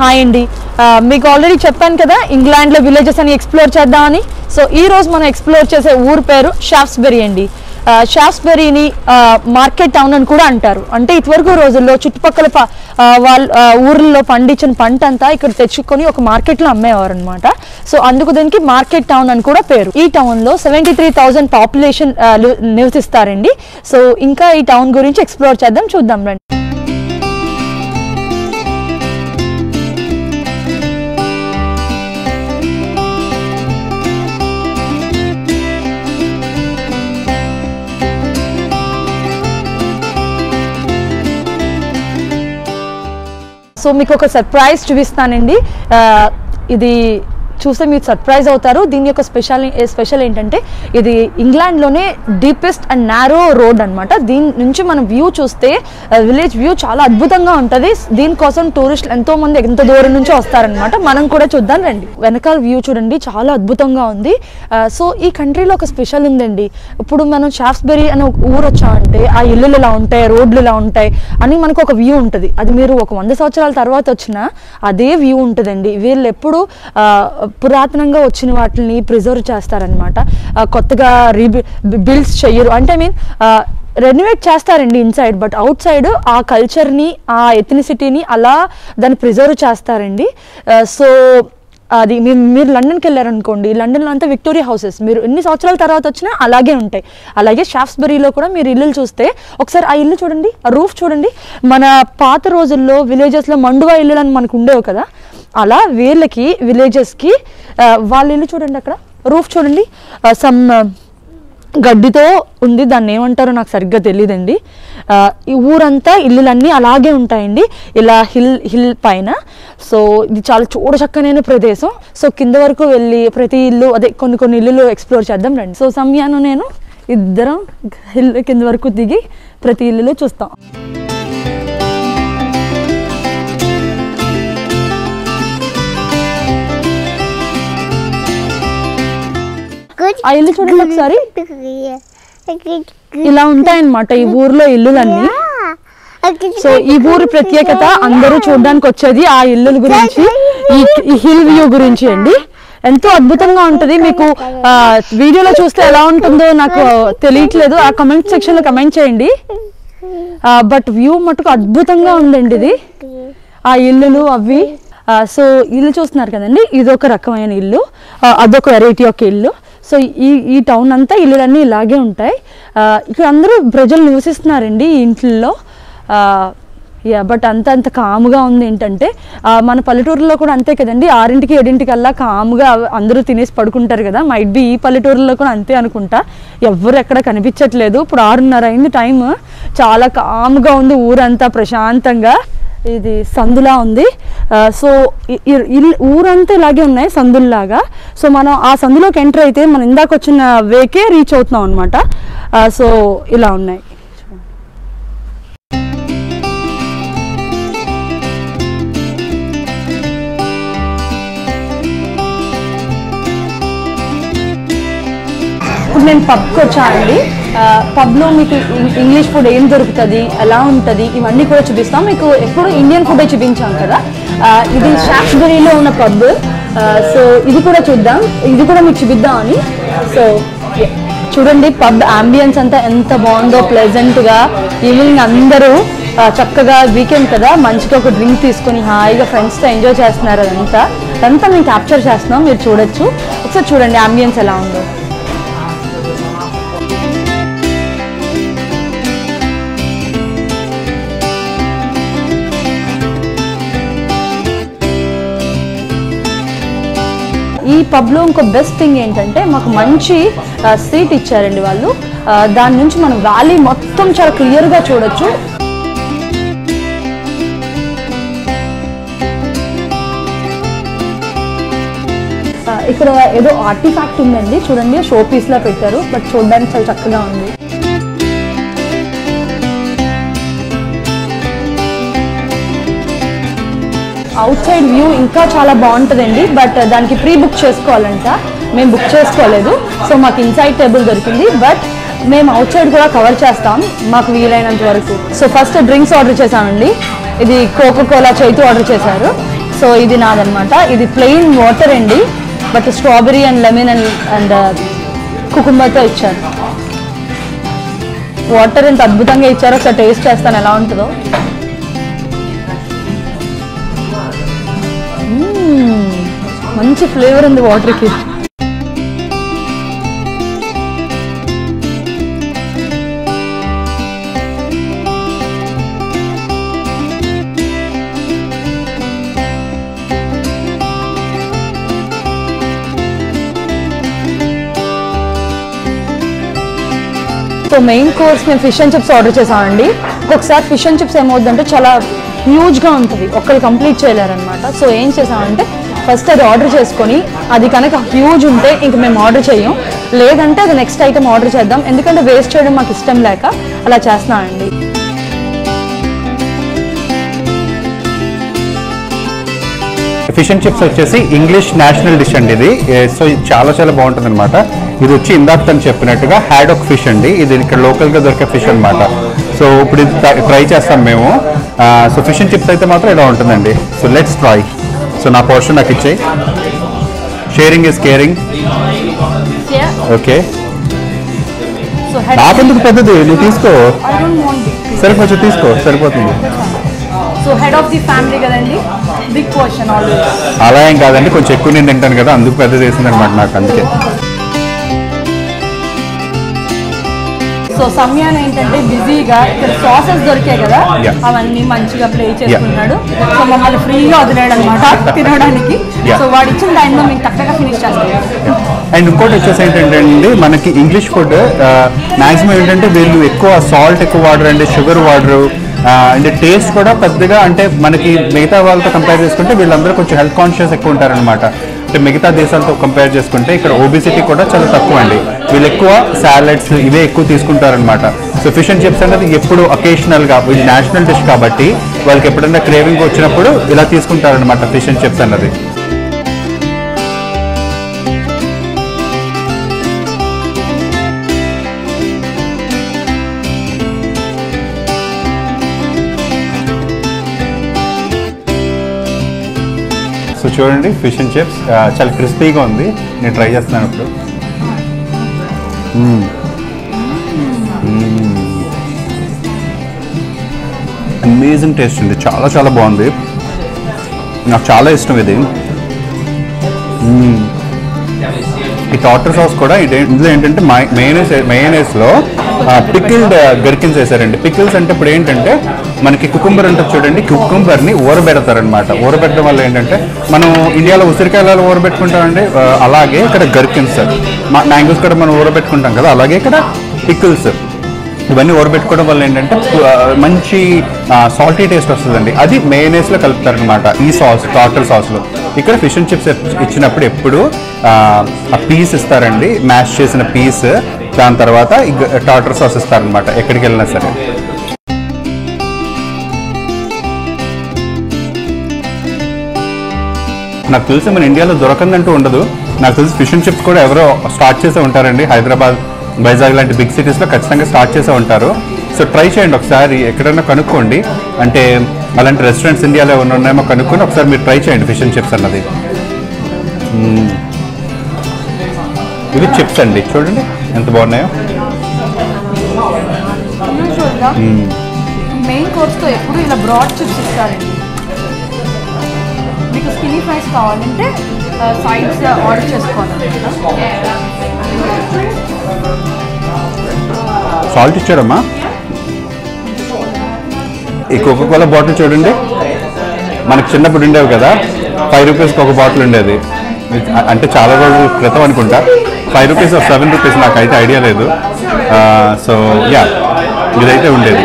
Hi అండి ఆ, మీకు ఆల్రెడీ చెప్పాను కదా ఇంగ్లాండ్లో విలేజెస్ అని ఎక్స్ప్లోర్ చేద్దామని సో ఈ రోజు మనం ఎక్స్ప్లోర్ చేసే ఊరు పేరు షాఫ్స్బెరీ అండి ఆ, షాఫ్స్బెరీని ఆ, మార్కెట్ టౌన్ అని కూడా అంటారు అంటే ఇటువరకు రోజుల్లో చుట్టుపక్కల ప- ఆ, వాళ్ళ ఆ, ఊర్లలో పండించిన పంట అంతా ఇక్కడ తెచ్చుకొని ఒక మార్కెట్లో అమ్మేవారు అనమాట సో అందుకు దీనికి మార్కెట్ టౌన్ అని కూడా పేరు ఈ టౌన్లో సెవెంటీ త్రీ థౌజండ్ పాపులేషన్ నివసిస్తారండి సో ఇంకా ఈ టౌన్ గురించి ఎక్స్ప్లోర్ చేద్దాం చూద్దాం రండి సో మీకు ఒక సర్ప్రైజ్ చూపిస్తానండి ఆ, ఇది చూస్తే మీరు సర్ప్రైజ్ అవుతారు దీని యొక్క స్పెషల్ స్పెషల్ ఏంటంటే ఇది ఇంగ్లాండ్లోనే డీపెస్ట్ అండ్ నారో రోడ్ అన్నమాట దీని నుంచి మనం వ్యూ చూస్తే విలేజ్ వ్యూ చాలా అద్భుతంగా ఉంటుంది దీనికోసం టూరిస్టులు ఎంతో మంది ఎంత దూరం నుంచి వస్తారనమాట మనం కూడా చూద్దాం రండి వెనకాల వ్యూ చూడండి చాలా అద్భుతంగా ఉంది ఆ, సో ఈ కంట్రీలో ఒక స్పెషల్ ఉందండి ఇప్పుడు మనం షాఫ్స్బెరీ అనే ఒక ఊరు వచ్చామంటే ఆ ఇల్లులు ఇలా ఉంటాయి రోడ్లు ఇలా ఉంటాయి అని మనకు ఒక వ్యూ ఉంటుంది అది మీరు ఒక వంద సంవత్సరాల తర్వాత వచ్చినా అదే వ్యూ ఉంటుందండి వీళ్ళు ఎప్పుడు ఆ, పురాతనంగా వచ్చిన వాటిని ప్రిజర్వ్ చేస్తారనమాట కొత్తగా రీబి బిల్డ్స్ చెయ్యరు అంటే ఐ మీన్ రెనోవేట్ చేస్తారండి ఇన్సైడ్ బట్ అవుట్ సైడ్ ఆ కల్చర్ని ఆ ఎథనిసిటీని అలా దాన్ని ప్రిజర్వ్ చేస్తారండి సో అది మీ మీరు లండన్కి వెళ్ళారనుకోండి లండన్లో అంతా విక్టోరియా హౌసెస్ మీరు ఎన్ని సంవత్సరాల తర్వాత వచ్చినా అలాగే ఉంటాయి అలాగే షాఫ్స్బరీలో కూడా మీరు ఇల్లులు చూస్తే ఒకసారి ఆ ఇల్లు చూడండి ఆ రూఫ్ చూడండి మన పాత రోజుల్లో విలేజెస్లో మండువా ఇల్లులు అని మనకు ఉండేవి కదా అలా వీళ్ళకి విలేజెస్కి వాళ్ళ ఇల్లు చూడండి అక్కడ రూఫ్ చూడండి సమ్ గడ్డితో ఉంది దాన్ని ఏమంటారో నాకు సరిగ్గా తెలియదండి ఆ, ఈ ఊరంతా ఇల్లులన్నీ అలాగే ఉంటాయండి ఇలా హిల్ హిల్ పైన సో ఇది చాలా చూడచక్కనైన ప్రదేశం సో కింద వరకు వెళ్ళి ప్రతి ఇల్లు అదే కొన్ని కొన్ని ఇల్లులు ఎక్స్ప్లోర్ చేద్దాం రండి సో సమయాను నేను ఇద్దరం హిల్ కింద వరకు దిగి ప్రతి ఇల్లులో చూస్తాం ఆ ఇల్లు చూడండి ఒకసారి ఇలా ఉంటాయన్నమాట ఈ ఊర్లో ఇల్లులన్నీ సో ఈ ఊరి ప్రత్యేకత అందరూ చూడడానికి వచ్చేది ఆ ఇల్లుల గురించి ఈ ఈ హిల్ వ్యూ గురించి అండి ఎంతో అద్భుతంగా ఉంటుంది మీకు ఆ, వీడియోలో చూస్తే ఎలా ఉంటుందో నాకు తెలియట్లేదు ఆ కమెంట్ సెక్షన్ లో కమెంట్ చేయండి బట్ వ్యూ మటుకు అద్భుతంగా ఉందండి ఇది ఆ ఇల్లులు అవి ఆ, సో ఇల్లు చూస్తున్నారు కదండి ఇది ఒక రకమైన ఇల్లు ఆ, అదొక వెరైటీ ఆఫ్ ఇల్లు సో ఈ ఈ టౌన్ అంతా ఇల్లులన్నీ ఇలాగే ఉంటాయి ఆ, ఇక్కడ అందరూ ప్రజలు నివసిస్తున్నారండి ఈ ఇంట్లో యా బట్ అంత అంత కాముగా ఉంది ఏంటంటే ఆ, మన పల్లెటూరులో కూడా అంతే కదండి ఆరింటికి ఏడింటికల్లా కాముగా అందరూ తినేసి పడుకుంటారు కదా మైట్ బి ఈ పల్లెటూరులో కూడా అంతే అనుకుంటా ఎవ్వరు ఎక్కడ కనిపించట్లేదు ఇప్పుడు ఆరున్నర అయింది టైం చాలా కాముగా ఉంది ఊరంతా ప్రశాంతంగా ఇది సందులా ఉంది ఆ, సో ఇ- ఇ- ఇల్- ఊరంతా ఇలాగే ఉన్నాయి సందుల్లాగా సో మనం ఆ సందులోకి ఎంటర్ అయితే మనం ఇందాక వచ్చిన వేకే రీచ్ అవుతున్నాం అనమాట సో ఇలా ఉన్నాయి ఇప్పుడు నేను పబ్కి వచ్చానండి పబ్లో మీకు ఇం- ఇంగ్లీష్ ఫుడ్ ఏం దొరుకుతుంది ఎలా ఉంటుంది ఇవన్నీ కూడా చూపిస్తాం మీకు ఎప్పుడు ఇండియన్ ఫుడ్ చూపించాం కదా ఆ, ఇది షాఫ్స్బరీలో ఉన్న పబ్ సో ఇది కూడా చూద్దాం ఇది కూడా మీకు చూపిద్దామని సో చూడండి పబ్ అంబియన్స్ అంతా ఎంత బాగుందో ప్లెజెంట్గా ఈవినింగ్ అందరూ ఆ, చక్కగా వీకెండ్ కదా మంచిగా ఒక డ్రింక్ తీసుకొని హాయిగా ఫ్రెండ్స్తో ఎంజాయ్ చేస్తున్నారు అదంతా అదంతా మేము క్యాప్చర్ చేస్తున్నాం మీరు చూడొచ్చు ఒకసారి చూడండి అంబియన్స్ ఎలా ఉందో ఈ పబ్లో ఇంకో బెస్ట్ థింగ్ ఏంటంటే మాకు మంచి సీట్ ఇచ్చారండి వాళ్ళు ఆ, దాని నుంచి మనం వ్యాలీ మొత్తం చాలా క్లియర్గా చూడొచ్చు ఆ, ఇక్కడ ఏదో ఆర్టిఫాక్ట్ ఉందండి చూడండి షో పీస్ లా పెట్టారు బట్ చూడడానికి చాలా చక్కగా ఉంది అవుట్ సైడ్ వ్యూ ఇంకా చాలా బాగుంటుందండి బట్ దానికి ప్రీ బుక్ చేసుకోవాలంట మేము బుక్ చేసుకోలేదు సో మాకు ఇన్సైడ్ టేబుల్ దొరికింది బట్ మేము అవుట్ సైడ్ కూడా కవర్ చేస్తాం మాకు వీలైనంత వరకు సో ఫస్ట్ డ్రింక్స్ ఆర్డర్ చేసామండి ఇది కోకో కోలా చైతు ఆర్డర్ చేశారు సో ఇది నాదనమాట ఇది ప్లెయిన్ వాటర్ అండి but strawberry and lemon and and కుకుంబర్తో ఇచ్చారు వాటర్ ఎంత అద్భుతంగా ఇచ్చారో ఒకసారి టేస్ట్ చేస్తాను ఎలా ఉంటుందో మ్మ్. మంచి ఫ్లేవర్ ఉంది వాటర్కి సో మెయిన్ కోర్స్ మేము ఫిష్ అండ్ చిప్స్ ఆర్డర్ చేసామండి ఒక్కొక్కసారి ఫిష్ అండ్ చిప్స్ ఏమవుతుందంటే చాలా హ్యూజ్గా ఉంటుంది ఒక్కరు కంప్లీట్ చేయలేరనమాట సో ఏం చేసామంటే ఫస్ట్ అది ఆర్డర్ చేసుకొని అది కనుక హ్యూజ్ ఉంటే ఇంక మేము ఆర్డర్ చేయం లేదంటే అది నెక్స్ట్ ఐటమ్ ఆర్డర్ చేద్దాం ఎందుకంటే వేస్ట్ చేయడం మాకు ఇష్టం లేక అలా చేస్తున్నానండి ఫిష్ అండ్ చిప్స్ వచ్చేసి ఇంగ్లీష్ నేషనల్ డిష్ అండి ఇది ఏ, సో ఇది చాలా చాలా బాగుంటుంది అనమాట ఇది వచ్చి ఇందాక తను చెప్పినట్టుగా హ్యాడోక్ ఫిష్ అండి ఇది ఇక్కడ లోకల్గా దొరికే ఫిష్ అన్నమాట సో ఇప్పుడు ఇది ట్రై చేస్తాం మేము ఆ, సో ఫిష్ అండ్ చిప్స్ అయితే మాత్రం ఇలా ఉంటుందండి సో లెట్స్ ట్రై సో నా పోర్షన్ నాకు ఇచ్చేయి sharing is caring okay so head నాకెందుకు పెద్దది నువ్వు తీసుకో ఐ డోంట్ వాంట్ సరే కొంచెం తీసుకో సరిపోతుంది so head of the family కదండి బిగ్ పోర్షన్ ఆల్వేస్ అలా ఏం కాదండి కొంచెం ఎక్కువ నేను తింటాను కదా అందుకు పెద్దది వేసింది అనమాట నాకు అందుకే సో సమయాన్ని ఏంటంటే బిజీగా ఇక్కడ సాసెస్ దొరికాయి కదా Yeah. అవన్నీ మంచిగా ప్లే చేసుకున్నాడు సో మమ్మల్ని ఫ్రీగా వదిలేడు అనమాట తినడానికి Yeah. సో వాడు ఇచ్చిన టైంలో మేము తక్కువగా ఫినిష్ చేస్తాం అండ్ ఇంకోటి వచ్చేసి ఏంటంటే అండి మనకి ఇంగ్లీష్ ఫుడ్ మ్యాక్సిమం ఏంటంటే వీళ్ళు ఎక్కువ సాల్ట్ ఎక్కువ వాడరు అండి షుగర్ వాడరు అండ్ టేస్ట్ కూడా పెద్దగా అంటే మనకి మిగతా వాళ్ళతో కంపేర్ చేసుకుంటే వీళ్ళందరూ కొంచెం హెల్త్ కాన్షియస్ ఎక్కువ ఉంటారనమాట అంటే మిగతా దేశాలతో కంపేర్ చేసుకుంటే ఇక్కడ ఓబిసిటీ కూడా చాలా తక్కువ అండి వీళ్ళు ఎక్కువ సాలెడ్స్ ఇవే ఎక్కువ తీసుకుంటారనమాట సో ఫిష్ అండ్ చిప్స్ అనేది ఎప్పుడు అకేషనల్గా ఇది నేషనల్ డిష్ కాబట్టి వాళ్ళకి ఎప్పుడైనా క్రేవింగ్ వచ్చినప్పుడు ఇలా తీసుకుంటారనమాట ఫిష్ అండ్ చిప్స్ అన్నది సో చూడండి ఫిష్ అండ్ చిప్స్ చాలా క్రిస్పీగా ఉంది నేను ట్రై చేస్తున్నాను ఇప్పుడు అమేజింగ్ టేస్ట్ ఉంది చాలా చాలా బాగుంది నాకు చాలా ఇష్టం ఇది మ్మ్. ఈ టాటర్ సాస్ కూడా ఇది ఇందులో ఏంటంటే మయోనైస్ మయోనైస్లో పికిల్డ్ గర్కిన్స్ వేసారండి పికిల్స్ అంటే ఇప్పుడు ఏంటంటే మనకి కుకుంబర్ ఉంటుంది చూడండి కుకుంబర్ని ఊరబెడతారనమాట ఊరబెట్టడం వల్ల ఏంటంటే మనం ఇండియాలో ఉసిరికాయలు ఊరబెట్టుకుంటామండి ఆ, అలాగే ఇక్కడ గర్కిన్స్ మ్యాంగోస్ కూడా మనం ఊరబెట్టుకుంటాం కదా అలాగే ఇక్కడ పికిల్స్ ఇవన్నీ ఊరబెట్టుకోవడం వల్ల ఏంటంటే ఆ, మంచి సాల్టీ టేస్ట్ వస్తుందండి అది మేనేస్లో కలుపుతారనమాట ఈ సాస్ టాటర్ సాస్లో ఇక్కడ ఫిష్ అండ్ చిప్స్ ఇచ్చినప్పుడు ఎప్పుడు ఆ పీస్ ఇస్తారండి మ్యాష్ చేసిన పీస్ దాని తర్వాత ఈ టాటర్ సాస్ ఇస్తారనమాట ఎక్కడికి వెళ్ళినా సరే నాకు తెలిసి మన ఇండియాలో దొరకందంటూ ఉండదు నాకు తెలిసి ఫిష్ అండ్ చిప్స్ కూడా ఎవరో స్టార్ట్ చేసే ఉంటారండి హైదరాబాద్ వైజాగ్ లాంటి బిగ్ సిటీస్లో ఖచ్చితంగా స్టార్ట్ చేసే ఉంటారు సో ట్రై చేయండి ఒకసారి ఎక్కడైనా కనుక్కోండి అంటే అలాంటి రెస్టారెంట్స్ ఇండియాలో ఏమైనా ఉన్నాయేమో కనుక్కొని ఒకసారి మీరు ట్రై చేయండి ఫిష్ అండ్ చిప్స్ అన్నది మ్మ్. ఇవి చిప్స్ అండి చూడండి ఎంత బాగున్నాయో మెయిన్ కోర్స్తో ఎప్పుడు ఇలా బ్రాడ్ చిప్స్ ఇస్తారండి మీకు స్కినీ ఫ్రైస్ కావాలంటే సైడ్స్ ఆర్డర్ చేసుకోవాలి సాల్ట్ ఇచ్చారమ్మా ఈ కోకో కోలా బాటిల్ చూడండి మనకు చిన్నప్పుడు ఉండేవి కదా ఫైవ్ రూపీస్కి ఒక బాటిల్ ఉండేది ఇది- అంటే చాలా రోజుల క్రితం అనుకుంటా ఫైవ్ రూపీస్ సెవెన్ రూపీస్ నాకు అయితే ఐడియా లేదు సో యా ఇదైతే ఉండేది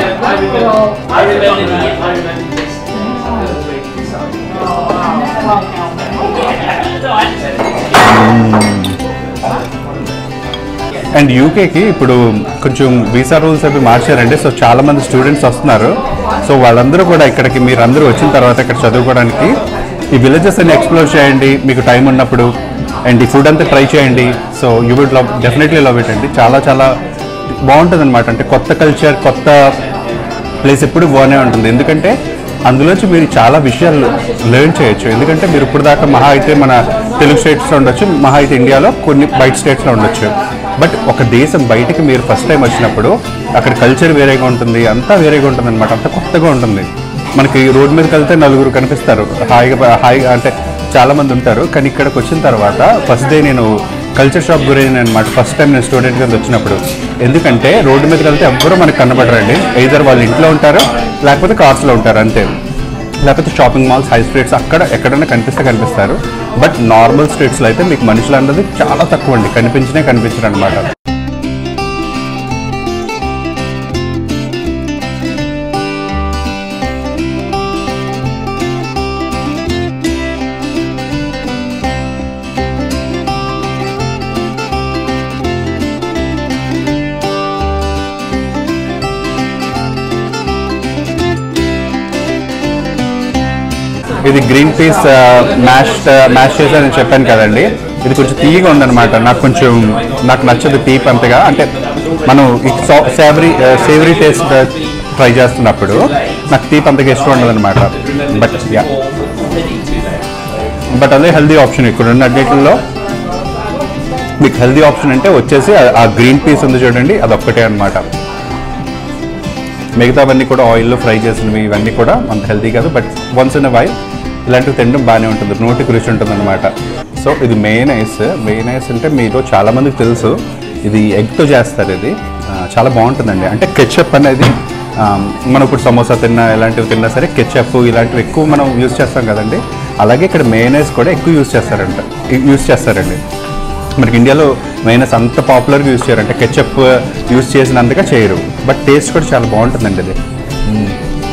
అండ్ యూకేకి ఇప్పుడు కొంచెం వీసా రూల్స్ అవి మార్చారండి సో చాలా మంది స్టూడెంట్స్ వస్తున్నారు సో వాళ్ళందరూ కూడా ఇక్కడికి మీరు అందరూ వచ్చిన తర్వాత ఇక్కడ చదువుకోవడానికి ఈ విలేజెస్ అన్ని ఎక్స్ప్లోర్ చేయండి మీకు టైం ఉన్నప్పుడు అండ్ ఈ ఫుడ్ అంతా ట్రై చేయండి so you would love definitely love it అండి చాలా చాలా బాగుంటుంది అనమాట అంటే కొత్త కల్చర్ కొత్త ప్లేస్ ఎప్పుడు బాగానే ఉంటుంది ఎందుకంటే అందులోంచి మీరు చాలా విషయాలు లెర్న్ చేయొచ్చు ఎందుకంటే మీరు ఇప్పుడు దాకా మహా అయితే మన తెలుగు స్టేట్స్లో ఉండొచ్చు మహా అయితే ఇండియాలో కొన్ని బయట స్టేట్స్లో ఉండొచ్చు బట్ ఒక దేశం బయటికి మీరు ఫస్ట్ టైం వచ్చినప్పుడు అక్కడ కల్చర్ వేరేగా ఉంటుంది అంతా వేరేగా ఉంటుంది అనమాట అంతా కొత్తగా ఉంటుంది మనకి రోడ్ మీదకి వెళ్తే నలుగురు కనిపిస్తారు హాయిగా హాయిగా అంటే చాలా మంది ఉంటారు కానీ ఇక్కడికి వచ్చిన తర్వాత ఫస్ట్ డే నేను కల్చర్ షాప్ గురించి అనమాట ఫస్ట్ టైం నేను స్టూడెంట్ కింద వచ్చినప్పుడు ఎందుకంటే రోడ్డు మీదకి వెళ్తే ఎవ్వరూ మనకు కనబడరండి ఎయిదర్ వాళ్ళు ఇంట్లో ఉంటారు లేకపోతే కార్స్లో ఉంటారు అంతే లేకపోతే షాపింగ్ మాల్స్ హై స్ట్రీట్స్ అక్కడ ఎక్కడైనా కనిపిస్తే కనిపిస్తారు బట్ నార్మల్ స్ట్రీట్స్లో అయితే మీకు మనుషులు అన్నది చాలా తక్కువ అండి కనిపించినే కనిపించరు అనమాట ఇది గ్రీన్ పీస్ మ్యాష్ మ్యాష్ చేశానని చెప్పాను కదండి ఇది కొంచెం తీయగా ఉందన్నమాట నాకు కొంచెం నాకు నచ్చదు తీపి అంతగా అంటే మనం ఈ సేవరీ సేవరీ టేస్ట్ ట్రై చేస్తున్నప్పుడు నాకు తీపి అంతగా ఇష్టం ఉండదు అనమాట బట్ యా బట్ అదే హెల్దీ ఆప్షన్ ఇక్కడ ఉన్న అన్నిటిలో మీకు హెల్దీ ఆప్షన్ అంటే వచ్చేసి ఆ- ఆ గ్రీన్ పీస్ ఉంది చూడండి అదొక్కటే అనమాట మిగతావన్నీ కూడా ఆయిల్లో ఫ్రై చేసినవి ఇవన్నీ కూడా అంత హెల్తీ కాదు బట్ వన్స్ ఇన్ వైల్ ఇలాంటివి తినడం బాగానే ఉంటుంది నోటికి రుచి ఉంటుంది అనమాట సో ఇది మెయిన్ ఐస్ మెయిన్ ఐస్ అంటే మీరు చాలామందికి తెలుసు ఇది ఎగ్తో చేస్తారు ఇది ఆ, చాలా బాగుంటుందండి అంటే కెచప్ అనేది ఆ, మనం ఇప్పుడు సమోసా తిన్నా ఇలాంటివి తిన్నా సరే కెచప్ ఇలాంటివి ఎక్కువ మనం యూజ్ చేస్తాం కదండి అలాగే ఇక్కడ మేనైస్ కూడా ఎక్కువ యూజ్ చేస్తారంట యూజ్ చేస్తారండి మనకి ఇండియాలో మైనస్ అంత పాపులర్గా యూజ్ చేయరు అంటే కెచప్ యూజ్ చేసినంతగా చేయరు బట్ టేస్ట్ కూడా చాలా బాగుంటుందండి ఇది మ్మ్.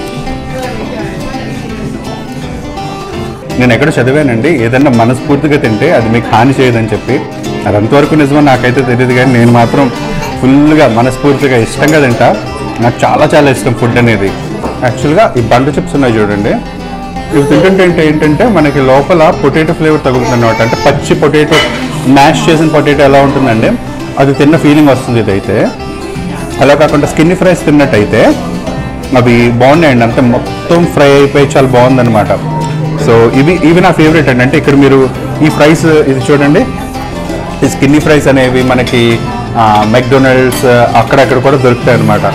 నేను ఎక్కడ చదివానండి ఏదన్నా మనస్ఫూర్తిగా తింటే అది మీకు హాని చేయదని చెప్పి అది అంతవరకు నిజమో నాకైతే తెలియదు కానీ నేను మాత్రం ఫుల్గా మనస్ఫూర్తిగా ఇష్టంగా తింటా నాకు చాలా చాలా ఇష్టం ఫుడ్ అనేది యాక్చువల్గా ఈ బండ చిప్స్ ఉన్నాయి చూడండి ఇవి తింటుంటే ఏంటి- ఏంటంటే మనకి లోపల పొటాటో ఫ్లేవర్ తగులుతుంది అనమాట అంటే పచ్చి పొటాటో మ్యాష్ చేసిన పొటాటో ఎలా ఉంటుందండి అది తిన్న ఫీలింగ్ వస్తుంది ఇదైతే అలా కాకుండా స్కిన్ ఫ్రైస్ తిన్నట్టయితే అవి బాగున్నాయండి అంతే మొత్తం ఫ్రై అయిపోయి చాలా బాగుందన్నమాట సో ఇవి ఇవి నా ఫేవరెట్ అండి అంటే ఇక్కడ మీరు ఈ ఫ్రైస్ ఇది చూడండి ఈ స్కిన్నీ ఫ్రైస్ అనేవి మనకి మెక్డొనాల్డ్స్ అక్కడక్కడ కూడా దొరుకుతాయి అన్నమాట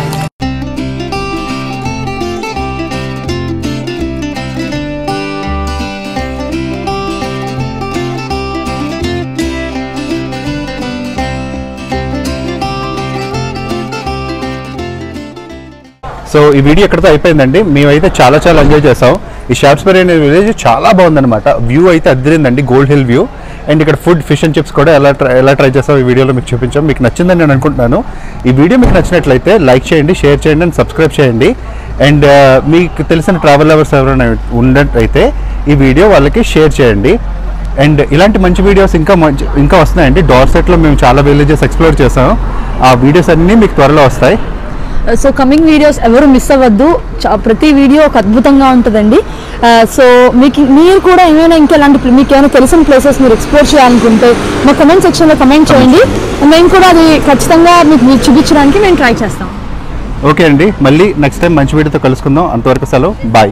సో ఈ వీడియో ఎక్కడితో అయిపోయిందండి మేమైతే చాలా చాలా ఎంజాయ్ చేసాం ఈ షాప్స్బరీ అనే విలేజ్ చాలా బాగుందన్నమాట వ్యూ అయితే అద్దరిందండి గోల్డ్ హిల్ వ్యూ అండ్ ఇక్కడ ఫుడ్ ఫిష్ అండ్ చిప్స్ కూడా ఎలా ట్రై ఎలా ట్రై చేస్తాం ఈ వీడియోలో మీకు చూపించాం మీకు నచ్చిందని నేను అనుకుంటున్నాను ఈ వీడియో మీకు నచ్చినట్లయితే లైక్ చేయండి షేర్ చేయండి అండ్ సబ్స్క్రైబ్ చేయండి అండ్ మీకు తెలిసిన ట్రావెల్ లవర్స్ ఎవరైనా ఉన్నట్టయితే ఈ వీడియో వాళ్ళకి షేర్ చేయండి అండ్ ఇలాంటి మంచి వీడియోస్ ఇంకా మంచి ఇంకా వస్తున్నాయండి డార్సెట్లో మేము చాలా విలేజెస్ ఎక్స్ప్లోర్ చేసాం ఆ వీడియోస్ అన్నీ మీకు త్వరలో వస్తాయి సో కమింగ్ వీడియోస్ ఎవరు మిస్ అవ్వద్దు చా- ప్రతి వీడియో ఒక అద్భుతంగా ఉంటుందండి సో మీకు మీరు కూడా ఏమైనా ఇంకా ఇలాంటి ప్ల- మీకు ఏమైనా తెలిసిన ప్లేసెస్ మీరు ఎక్స్ప్లోర్ చేయాలనుకుంటే మా కమెంట్ సెక్షన్లో కమెంట్ చేయండి మేము కూడా అది ఖచ్చితంగా మీకు మీకు చూపించడానికి మేము ట్రై చేస్తాం ఓకే అండి మళ్ళీ నెక్స్ట్ టైం మంచి వీడియోతో కలుసుకుందాం అంతవరకు సెలవు బాయ్